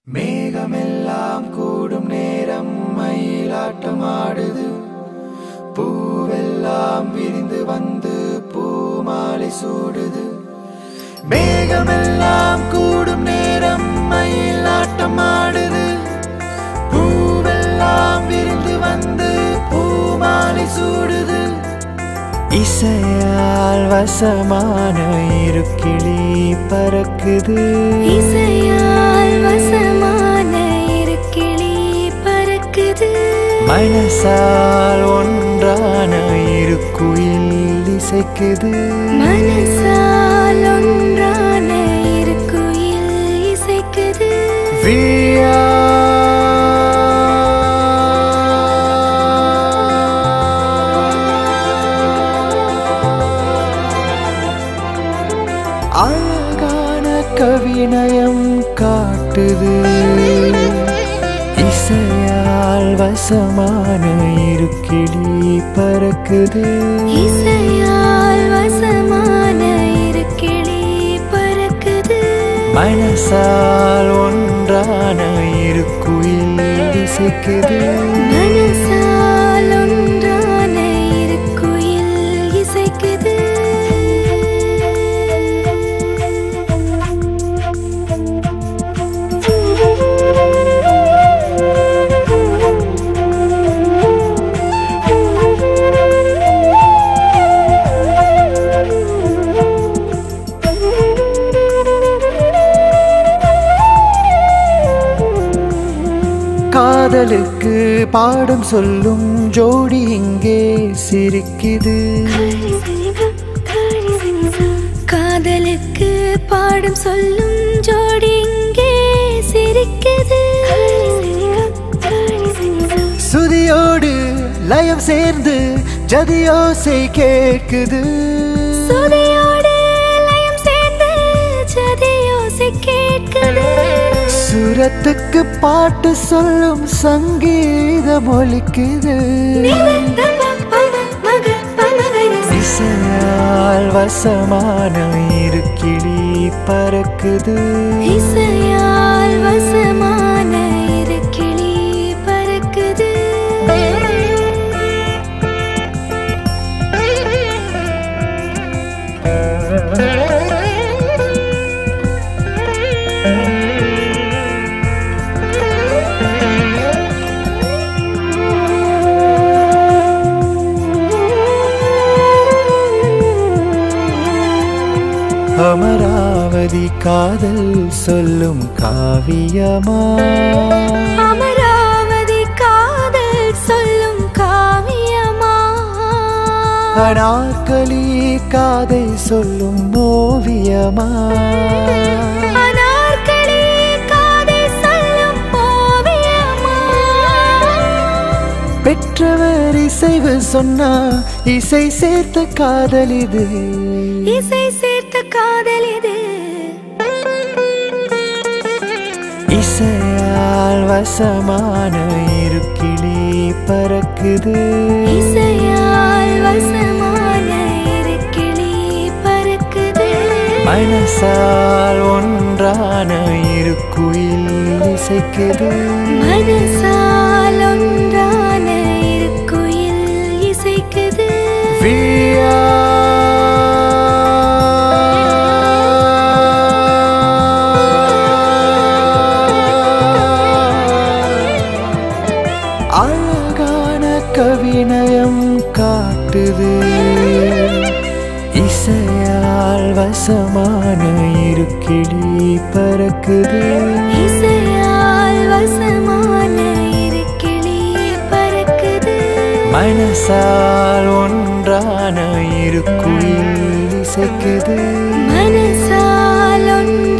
மேகமெல்லாம் கூடும் நேரம் மயிலாட்டம் ஆடுது பூவெல்லாம் விரிந்து வந்து பூமாலை சூடுது மேகமெல்லாம் கூடும் நேரம் மயிலாட்டம் ஆடுது பூவெல்லாம் விரிந்து வந்து பூமாலை சூடுது இசையால் வசமான இருக்கிளி பறக்குது இசையால் வசமான இருக்கிளி பறக்குது மனசால் ஒன்றான இருக்குயில் இசைக்குது மனசால் ஒன்றான இருக்குயில் இசைக்குது விழியா அழகான கவிநயம் காட்டுது இசையால் வசமான இருக்கிளி பறக்குது இசையால் வசமான இருக்கிளி பறக்குது மனசால் ஒன்றான இருக்குயில் இசைக்குது மனசால் ஒன்றான இருக்குயில் இசைக்குது காதலுக்கு பாடம் சொல்லும் ஜோடி இங்கே சிரிக்குது காதலுக்கு பாடம் சொல்லும் ஜோடி இங்கே சிரிக்குது சுதியோடு லயம் சேர்ந்து ஜதியோசை கேட்குது சுதையோடு லயம் சேர்ந்து ஜதியோசை கேட்குது சுரத்துக்கு பாட்டு சொல்லும் சங்கீதம் ஒலிக்குது இசையால் வசமான இருக்கிளி பறக்குது இசையால் வசமான இருக்கிளி பறக்குது அமராவதி காதல் சொல்லும் காவியமா அமராவதி காதல் சொல்லும் காவியமா அனார்களி காதை சொல்லும் ஓவியமா அனார்களி காதை சொல்லும் ஓவியமா பெற்றவர் இசைவு சொன்னா இசை சேர்த்த காதல் இது இசை சேர்த்த காதல் இது இசையால் வசமான இருக்கிளி பறக்குது இசையால் வசமான இருக்கிளி பறக்குது மனசால் ஒன்றான இருக்குயில் இசைக்குது மனசால் ஒன்றான இருக்குயில் இசைக்குது விழியா அழகான கவிநயம் காட்டுது இசையால் வசமான இருக்கிளி பறக்குது இசையால் வசமான இருக்கிளி பறக்குது மனசால் ஒன்றான இருக்குயில் இசைக்குது மனசால் ஒன்றான